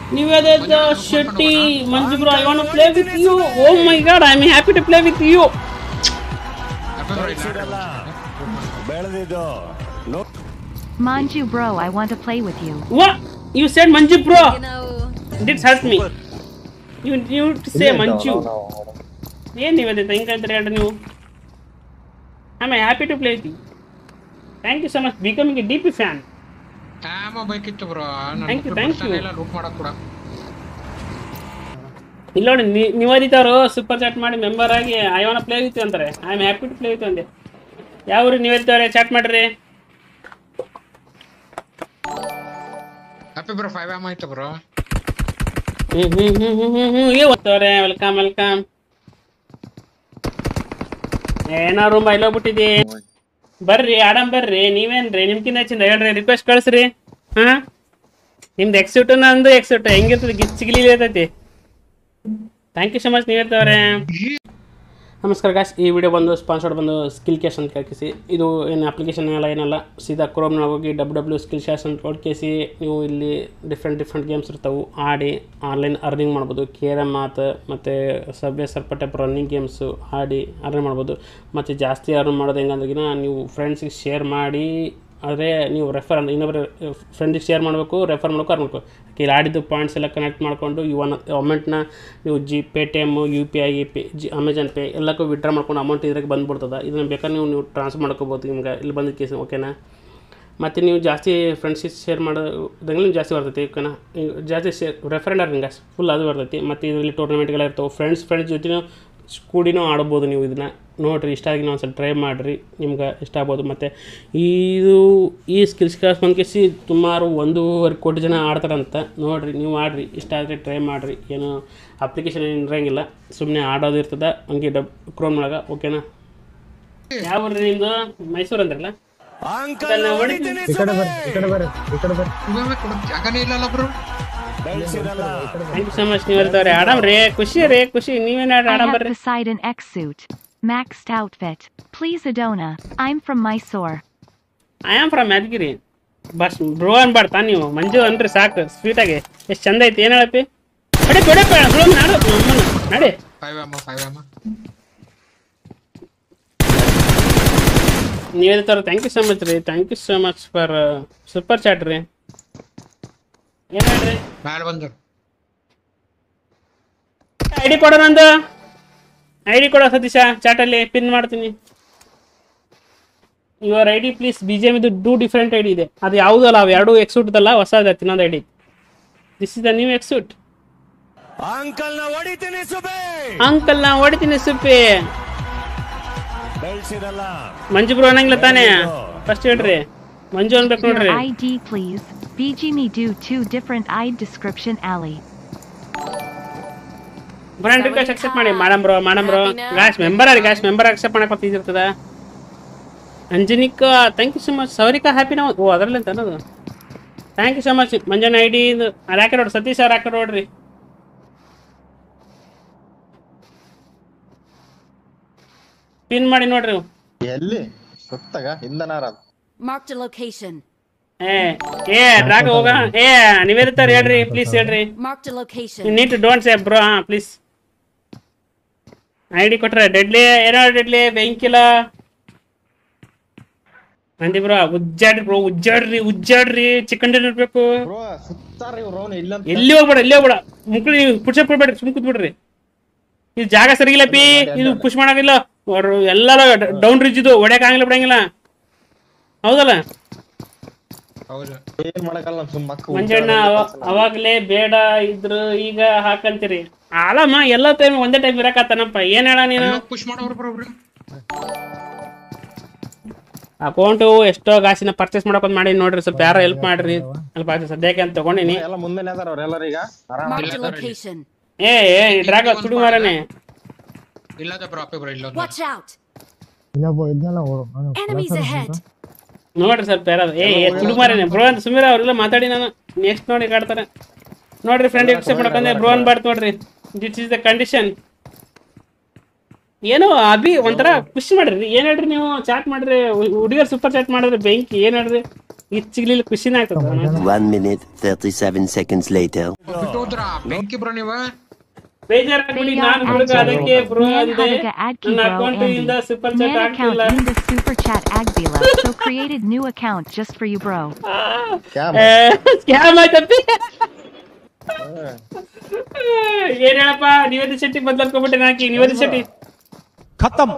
Nivedita Shetty, Manju bro, I want to play with you. Oh my god, I'm happy to play with you. ಬೆಳೆದಿದ್ದು no Manju bro, I want to play with you. What? You said Manju bro. You know, This hurt me. You you to say Manju. ಏನ್ ನಿವೇದಿತ ಹಿಂಗೆ ಹೇಳ್ತಾರೆ ಹೇಳ್ರಿ ನೀವು I am happy to play with you thank you so much becoming a D P fan ಆಮ ಬೇಕಿತ್ತು bro Thank you, thank you. ಎಲ್ಲ loot ಮಾಡಕ್ ಕೂಡ ಇಲ್ಲ ನೋಡಿ ನಿ- ನಿವೇದಿತ ಅವರು ಸೂಪರ್ ಚಾಟ್ ಮಾಡಿ ಮೆಂಬರ್ ಆಗಿ ಐ ವಾನ್ ಪ್ಲೇ ವಿತ್ ಅಂತಾರೆ I am happy to play with ಅಂದೆ ಯಾವ ಊರು ನಿವೇದಿತ ಅವರೇ ಚಾಟ್ ಮಾಡ್ರಿ ಹ್ಯಾಪಿ ಬ್ರೋ ಫೈವ್ ಆಮ್ ಆಯ್ತು bro hmm hmm hmm hmm hmm ಹ್ಮ್ ಏ ಓದ್ತವ್ರೆ ವೆಲ್ಕಮ್ ವೆಲ್ಕಮ್ ಏನಾರು ಬೈಲೋಗ್ಬಿಟ್ಟಿದಿ ಬರ್ರಿ ಆಡಮ್ ಬರ್ರಿ ನೀವೇನ್ರಿ ನಿಮ್ಕಿಂತ ಹೆಚ್ಚಿಂದ ಹೇಳ್ರಿ ರಿಕ್ವೆಸ್ಟ್ ಕಳ್ಸ್ರಿ ಹಾ ನಿಮ್ದು ಎಕ್ಸೂಟ್ ನಂದು ಎಕ್ಸೂಟ್ ಹೆಂಗಿರ್ತದೆ ಗಿಚ್ಚಿಗಿಲಿ ಇರ್ತೈತಿ ಥ್ಯಾಂಕ್ ಯು ಸೊ ಮಚ್ ನೀವು ಇರ್ತವ್ರೆ ನಮಸ್ಕಾರ ಗಾಸ್ ಈ ವಿಡಿಯೋ ಬಂದು ಸ್ಪಾನ್ಸರ್ಡ್ ಬಂದು ಸ್ಕಿಲ್ ಕ್ಯಾಶ್ ಅಂತ ಹಾಕಿಸಿ ಇದು ಏನು ಅಪ್ಲಿಕೇಶನ್ ಎಲ್ಲ ಏನಲ್ಲ ಸೀದಾ ಕ್ರೋಮ್ನ ಹೋಗಿ ಡಬ್ಲ್ಯೂ ಡಬ್ಲ್ಯೂ ಸ್ಕಿಲ್ ಕ್ಯಾಶ್ ಅಂತ ಹೊಡ್ಕೇಸಿ ನೀವು ಇಲ್ಲಿ ಡಿಫ್ರೆಂಟ್ ಡಿಫ್ರೆಂಟ್ ಗೇಮ್ಸ್ ಇರ್ತಾವೆ ಆಡಿ ಆನ್ಲೈನ್ ಅರ್ನಿಂಗ್ ಮಾಡ್ಬೋದು ಕೇರಮ್ ಮಾತು ಮತ್ತು ಸಬ್ವೆ ಸರ್ಪಟ್ಟೆ ರನ್ನಿಂಗ್ ಗೇಮ್ಸು ಆಡಿ ಅರ್ನ್ ಮಾಡ್ಬೋದು ಮತ್ತು ಜಾಸ್ತಿ ಅರ್ನ್ ಮಾಡೋದು ಹೆಂಗಂದ್ರಿಗಿನ ನೀವು ಫ್ರೆಂಡ್ಸಿಗೆ ಶೇರ್ ಮಾಡಿ ಆದರೆ ನೀವು ರೆಫರ್ ಇನ್ನೊಬ್ಬರು ಫ್ರೆಂಡಿಗೆ ಶೇರ್ ಮಾಡಬೇಕು ರೆಫರ್ ಮಾಡ್ಕೊ ಅರ್ನ್ ಮಾಡ್ಕೊ ಇಲ್ಲಿ ಆಡಿದ್ದು ಪಾಯಿಂಟ್ಸ್ ಎಲ್ಲ ಕನೆಕ್ಟ್ ಮಾಡಿಕೊಂಡು ಇವನ್ ಅಮೌಂಟ್ನ ನೀವು G pay T M U P I pay G Amazon pay ಎಲ್ಲಕ್ಕೂ ವಿಡ್ರಾ ಮಾಡ್ಕೊಂಡು ಅಮೌಂಟ್ ಇದ್ರಾಗ ಬಂದ್ಬಿಡ್ತದೆ ಇದನ್ನು ಬೇಕಾದ್ರೆ ನೀವು ನೀವು ಟ್ರಾನ್ಸ್ಫರ್ ಮಾಡ್ಕೋಬೋದು ನಿಮ್ಗೆ ಇಲ್ಲಿ ಬಂದ ಕೇಸ್ ಓಕೆನಾ ಮತ್ತು ನೀವು ಜಾಸ್ತಿ ಫ್ರೆಂಡ್ಸಿಗೆ ಶೇರ್ ಮಾಡೋದಂಗೆ ನೀವು ಜಾಸ್ತಿ ಬರ್ತೈತಿ ಓಕೆನಾ ಈಗ ಜಾಸ್ತಿ ಶೇರ್ ರೆಫರೆಂಡ್ ಅರ್ನಿಂಗ್ ಫುಲ್ ಅದು ಬರ್ತೈತಿ ಮತ್ತು ಇದರಲ್ಲಿ ಟೂರ್ನಮೆಂಟ್ಗಳು ಇರ್ತವೆ ಫ್ರೆಂಡ್ಸ್ ಫ್ರೆಂಡ್ಸ್ ಜೊತೆನೂ ಕೂಡಿನೂ ಆಡ್ಬೋದು ನೀವು ಇದನ್ನು ನೋಡಿರಿ ಇಷ್ಟ ಆಗಿ ಒಂದು ಸ್ವಲ್ಪ ಟ್ರೈ ಮಾಡಿರಿ ನಿಮ್ಗೆ ಇಷ್ಟ ಆಗ್ಬೋದು ಮತ್ತು ಇದು ಈ ಸ್ಕಿಲ್ಸ್ ಕ್ಲಾಸ್ ಬಂದ್ಕೇಸಿ ಸುಮಾರು ಒಂದೂವರೆ ಕೋಟಿ ಜನ ಆಡ್ತಾರಂತ ನೋಡಿರಿ ನೀವು ಆಡ್ರಿ ಇಷ್ಟ ಆದರೆ ಟ್ರೈ ಮಾಡಿರಿ ಏನು ಅಪ್ಲಿಕೇಶನ್ ಏನು ಇರಂಗಿಲ್ಲ ಸುಮ್ಮನೆ ಆಡೋದು ಇರ್ತದೆ ಹಂಗೆ ಡಬ್ ಕ್ರೋಮ್ ಒಳಗೆ ಓಕೆನಾ ಯಾವ ಊರು ನಿಮ್ಮದು ಮೈಸೂರು ಅಂದ್ರಲ್ಲ ಅಂಕಲ್ ಅದನ್ನ ಹೊಡಿತೀನಿ. ಇವಾಗ ಕೊಡಕ್ ಜಾಗನೇ ಇಲ್ಲಲ್ಲ ಬ್ರೋ ಬೆಳೆಸಿರಲ್ಲ ಥ್ಯಾಂಕ್ ಯು ಸೊ ಮಚ್ ನೀವು ಇರ್ತವ್ರೆ ಆಡಮ್ ರೀ ಖುಷಿ ರೀ ಖುಷಿ ನೀವೇನು I ಆಡಮ್ have ಬರ್ರಿ Poseidon X suit. Maxed outfit. Please Adona. I'm from Mysore. I am from Yadagiri ಬಸ್ ಬ್ರೋ ಅನ್ಬಾರ್ತಾ ನೀವು ಮಂಜು ಅನ್ರಿ ಸಾಕು ಸ್ವೀಟಾಗಿ ಎಷ್ಟು ಚಂದ ಐತಿ ಏನು ಹೇಳಪ್ಪಿ ಕಡೆ ಕೊಡೆ ಬ್ರೋ ನಾಡು ನಮ್ಮನ್ನ ನಡಿ ಫೈವ್ ಆಮ್ ಫೈವ್ ಆಮ್ ನೀವು ಹೇಳ್ತಾರ ಥ್ಯಾಂಕ್ ಯು ಸೊ ಮಚ್ ರೀ thank you so much for super chat ರೀ ಏನು ಹೇಳ್ರಿ ಮ್ಯಾಲ ಬಂದ್ರು ಐ ಡಿ ಕೊಡೋ ನಂದು ಐ ಡಿ ಕೊಡೋ ಸತೀಶ ಚಾಟಲ್ಲಿ ಪಿನ್ ಮಾಡ್ತೀನಿ your I D please B G M ಇದು ಟೂ ಡಿಫ್ರೆಂಟ್ ಐ ಡಿ ಇದೆ ಅದು ಯಾವುದೂ ಅಲ್ಲ ಅವು ಎರಡು ಎಕ್ಸೂಟ್ದಲ್ಲ ಹೊಸದ ಇನ್ನೊಂದು I D this is the new ಎಕ್ಸೂಟ್ ಅಂಕಲ್ ನ ಹೊಡಿತೀನಿ ಸುಬೆ ಅಂಕಲ್ ನಾ ಹೊಡಿತೀನಿ ಸುಪ್ಪಿ ಬೆಳೆಸಿರಲ್ಲ ಮಂಜು ಬ್ರೋ ಅನ್ನಂಗಿಲ್ಲ ತಾನೇ ಫಸ್ಟ್ ಹೇಳ್ರಿ ಮಂಜು ಅನ್ಬೇಕು Your ನೋಡ್ರಿ ID, please. BG me do two different ID description alley. Friend request accept ಮಾಡಿ ಮಾಡಮ್ ಬ್ರೋ ಮಾಡಮ್ ಬ್ರೋ ಗಾಸ್ ಮೆಂಬರ್ ಆಗಿ ಗಾಸ್ ಮೆಂಬರ್ ಅಕ್ಸೆಪ್ಟ್ ಮಾಡಕ್ಕೆ ಬರ್ತಿರ್ತದ ಅಂಜನಿಕಾ ಥ್ಯಾಂಕ್ ಯು ಸೊ ಮಚ್ ಸೌರಿಕಾ ಹ್ಯಾಪಿ ನಾವು ಓ ಅದರಲ್ಲಿ ಅಂತ ಅನ್ನೋದು ಥ್ಯಾಂಕ್ ಯು ಸೊ ಮಚ್ ಮಂಜನ ಐ ಡಿ ಇದು ರಾಕೆಟ್ ನೋಡ್ರಿ ಸತೀಶ್ ಅವ್ರ ರಾಕೆಟ್ ನೋಡ್ರಿ ಪಿನ್ ಮಾಡಿ ನೋಡ್ರಿ ನೀವು. ಎಲ್ಲಿ ಸುತ್ತಾಗ ಹಿಂದನಾರ marked a location. ಏ ಏ ರಾಗ ಹೋಗ ಏ ನೀವೇರ್ತಾರ ಹೇಳ್ರಿ ಪ್ಲೀಸ್ ಹೇಳ್ರಿ Marked a location. You neat don't say bro ಹಾ ಪ್ಲೀಸ್ ಐ ಡಿ ಕೊಟ್ರೆ ಡೆಡ್ಲಿ ಏನೋ ಡೆಡ್ಲಿ ಬೆಂಕಿಲ್ಲ ಮಂದಿ ಬ್ರೋ ಉಜ್ಜಾಡ್ರಿ ಬ್ರೋ ಉಜ್ಜಾಡ್ರಿ ಉಜ್ಜಾಡ್ರಿ ಚಿಕನ್ ಡಿನ್ನರ್ ಬೇಕು ಬ್ರೋ ಸುತ್ತಾರ ಇವ್ರು ಅವ್ನು ಇಲ್ಲಂತ ಎಲ್ಲಿ ಹೋಗ್ಬೇಡ ಎಲ್ಲಿ ಹೋಗ್ಬೇಡ ಮುಕ್ಳಿ ಪುಷ್ ಕೊಡ್ಬೇಡ್ರಿ ಸುಮ್ ಕೂತ್ಬಿಡ್ರಿ ಇದು ಜಾಗ ಸರಿಗಿಲ್ಲ ಪಿ ಇದು ಪುಷ್ ಮಾಡಂಗಿಲ್ಲ ಅವ್ರು ಎಲ್ಲ ಡೌನ್ ರಿಜ್ ಇದು ಹೊಡ್ಯಕ್ ಆಗಿಲ್ಲ ಬಿಡಂಗಿಲ್ಲ ಹೌದಲ್ಲ ಹೌದು ಏನ್ ಮಾಡಕಲ್ಲ ನಮ್ ಸುಮ್ ಮಕ್ಕ ಮಂಜಣ್ಣ ಅವ- ಅವಾಗ್ಲೇ ಬೇಡ ಇದ್ರು ಈಗ ಹಾಕಂತೀರಿ ಆಲಮ್ಮ ಎಲ್ಲ ಟೈಮ್ ಒಂದೇ ಟೈಮ್ ಇರಕತ್ತಾನಪ್ಪ ಏನ್ ಹೇಳ ನೀನು ಪುಷ್ ಮಾಡೋರು ಬ್ರೋ ಬ್ರೋ ಅಕೌಂಟು ಎಷ್ಟೋ ಗಾಸಿನ ಪರ್ಚೇಸ್ ಮಾಡಕೊಂಡ್ ಮಾಡಿ ನೋಡ್ರಿ ಸ್ವಲ್ಪ ಯಾರೋ ಹೆಲ್ಪ್ ಮಾಡ್ರಿ ಸ್ವಲ್ಪ ಅದು ಸದ್ಯಕ್ಕೆ ಅಂತ ತಗೊಂಡಿನಿ ಎಲ್ಲ ಮುಂದೆ ಅದಾರ ಅವ್ರೆಲ್ಲರೂ ಈಗ ಆರಾಮ Marked a location. ಏ ಏ ಇದ್ರಾಗ ತುಡು ಮಾರನೆ ಇಲ್ಲದ ಬ್ರೋ ಅಪ್ಪಿ ಬ್ರೋ ಇಲ್ಲ Watch out! Enemies ahead! ನೋಡ್ರಿ ಸ್ವಲ್ಪ ಯಾರಾದ್ರು ಏ ಏ ತುಡು ಮಾರನೆ ಬ್ರೋ ಅಂತ ಸುಮೀರ ಅವ್ರೆಲ್ಲ ಮಾತಾಡಿ ನಾನು ನೆಕ್ಸ್ಟ್ ನೋಡಿ ಕಾಡ್ತಾರೆ ನೋಡ್ರಿ ಫ್ರೆಂಡ್ ಎಕ್ಸೆಪ್ಟ್ ಮಾಡಕಂದ್ರೆ ಬ್ರೋ ಅನ್ಬಾರ್ದು ನೋಡ್ರಿ ದಿಸ್ ಇಸ್ ದ ಕಂಡೀಷನ್ ಏನೋ ಅಭಿ ಒಂಥರ ಖುಷಿ ಮಾಡ್ರಿ ಏನ್ ಹೇಳ್ರಿ ನೀವು ಚಾಟ್ ಮಾಡ್ರಿ ಹುಡುಗರು ಸೂಪರ್ ಚಾಟ್ ಮಾಡಿದ್ರೆ ಬೆಂಕಿ ಏನ್ ಹೇಳ್ರಿ ಗಿಚ್ಚಿಗ್ಲಿಲ್ಲ ಖುಷಿನೇ ಆಗ್ತದ One minute, 37 seconds later. ಬಿಟ್ಟೋದ್ರ ಬೆಂಕಿ ಬ್ರೋ ನೀವು ಬೇಜಾರಾಗ್ಬಿಡಿ ನಾನು ಹುಡುಗ ಅದಕ್ಕೆ ಬ್ರೋ ಅಂದೆ Manhadaga Adki ನನ್ನ Bro ಅಕೌಂಟ್ ಇಂದ Andy. Super chat Man account ಆಗ್ತಿಲ್ಲ in the super chat Agbila, so created new account just for you bro. ಕ್ಯಾಮ್ ಸ್ಕ್ಯಾಮ್ ಆಯ್ತಪ್ಪಿ ಏನ್ ಹೇಳಪ್ಪ ನಿವೇದಿ ಶೆಟ್ಟಿ ಬದಲಾಡ್ಕೊಂಡ್ಬಿಟ್ಟೆ ನಾಕಿ ನಿವೇದಿ ಶೆಟ್ಟಿ खत्म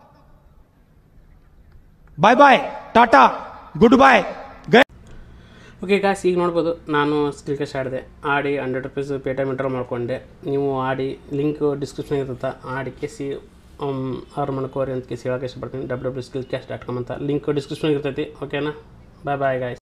बाय बाय टाटा गुड बाय गए ಓಕೆ ಗಾಸ್ ಈಗ ನೋಡ್ಬೋದು ನಾನು ಸ್ಕಿಲ್ ಕ್ಯಾಶ್ ಆಡಿದೆ ಆಡಿ ಹಂಡ್ರೆಡ್ ರುಪೀಸ್ ಪೇಟಿಎಮ್ ಇಂಟ್ರೋ ಮಾಡ್ಕೊಂಡೆ ನೀವು ಆಡಿ ಲಿಂಕ್ ಡಿಸ್ಕ್ರಿಪ್ಷನ್ ಇರುತ್ತೆ ಆಡಿ ಕೆಸಿ ಅವ್ರ ಮಾಡ್ಕೋರಿ ಅಂತ ಕೇಸಿ ಹೇಳಕ್ಕೆ ಇಷ್ಟಪಡ್ತೀನಿ W W skill cash dot com ಅಂತ ಲಿಂಕ್ ಡಿಸ್ಕ್ರಿಪ್ಷನ್ ಇರ್ತೈತಿ ಓಕೆನಾ ಬಾಯ್ ಬಾಯ್ ಗಾಯ್ಸ್